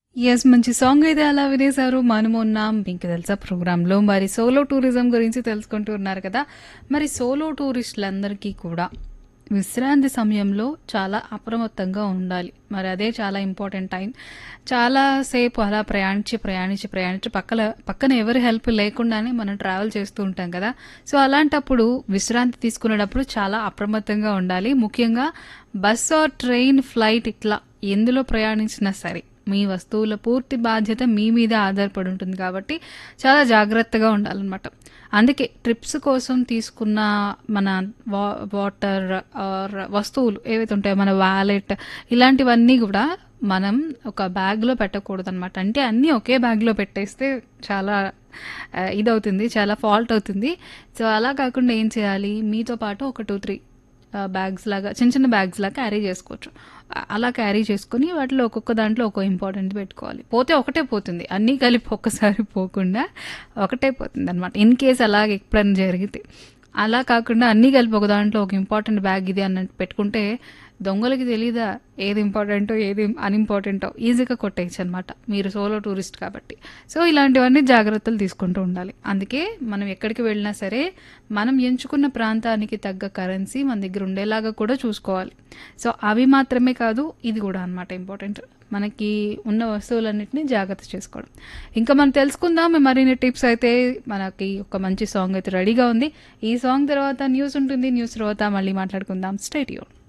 Yes. మంచి song అయితే అలా వినేశారు. మనమున్నాం మీకు తెలుసా ప్రోగ్రామ్‌లో. మరి సోలో టూరిజం గురించి తెలుసుకుంటూ ఉన్నారు కదా! మరి సోలో టూరిస్టులందరికీ కూడా విశ్రాంతి సమయంలో చాలా అప్రమత్తంగా ఉండాలి. మరి అదే చాలా ఇంపార్టెంట్ టైం. చాలా సేపు అలా ప్రయాణించి, ప్రయాణించి, ప్రయాణించి పక్కల పక్కన ఎవరి హెల్ప్ లేకుండానే మనం ట్రావెల్ చేస్తూ ఉంటాం కదా! సో, అలాంటప్పుడు విశ్రాంతి తీసుకునేటప్పుడు చాలా అప్రమత్తంగా ఉండాలి. ముఖ్యంగా బస్ ఆర్ ట్రైన్, ఫ్లైట్ ఇట్లా ఎందులో ప్రయాణించినా సరే మీ వస్తువుల పూర్తి బాధ్యత మీ మీదే ఆధారపడి ఉంటుంది కాబట్టి చాలా జాగ్రత్తగా ఉండాలనమాట. అందుకే ట్రిప్స్ కోసం తీసుకున్న మన వా వాటర్ ఆర్ వస్తువులు ఏవైతే ఉంటాయో మన వాలెట్ ఇలాంటివన్నీ గూడా మనం ఒక బ్యాగ్‌లో పెట్టకూడదనమాట. అంటే అన్నీ ఒకే బ్యాగ్‌లో పెట్టేస్తే చాలా ఆహ్, ఇదవుతుంది. చాలా ఫాల్ట్ అవుతుంది. సో, అలా కాకుండా ఏం చేయాలి మీతో పాటు ఒక 2, 3 ఆహ్, బ్యాగ్స్ లాగా చిన్న చిన్న బ్యాగ్స్‌లా క్యారీ చేసుకోవచ్చు. అ అలా క్యారీ చేసుకొని వాటిలో ఒక్కొక్క దాంట్లో ఒక్కో ఇంపార్టెంట్ పెట్టుకోవాలి. పోతే ఒకటే పోతుంది. అన్నీ కలిపి ఒక్కసారి పోకుండా ఒకటే పోతుందనమాట. ఇన్ కేస్ అలాగ ఎప్పుడైనా జరిగితే. అలా కాకుండా అన్నీ కలిపి ఒక దాంట్లో ఒక ఇంపార్టెంట్ బ్యాగ్ ఇది అన్నట్టు పెట్టుకుంటే దొంగలకి తెలీదా ఏది ఇంపార్టెంటో, ఏది అన్‌ఇంపార్టెంటో ఈజీగా కొట్టేయొచ్చనమాట. మీరు సోలో టూరిస్ట్ కాబట్టి. సో, ఇలాంటివన్నీ జాగ్రత్తలు తీసుకుంటూ ఉండాలి. అందుకే మనం ఎక్కడికి వెళ్ళినా సరే మనం ఎంచుకున్న ప్రాంతానికి తగ్గ కరెన్సీ మన దగ్గర ఉండేలాగా కూడా చూసుకోవాలి. సో, అవి మాత్రమే కాదు ఇది గూడా అనమాట ఇంపార్టెంట్. మనకి ఉన్న వస్తువులన్నిటిని జాగ్రత్త చేసుకోవడం. ఇంకా మనం తెలుసుకుందాం మరిన్ని టిప్స్ అయితే మనకి ఒక మంచి సాంగ్ అయితే రెడీగా ఉంది. ఈ సాంగ్ తర్వాత న్యూస్ ఉంటుంది. న్యూస్ తర్వాత మళ్ళీ మాట్లాడుకుందాం. Stay tune.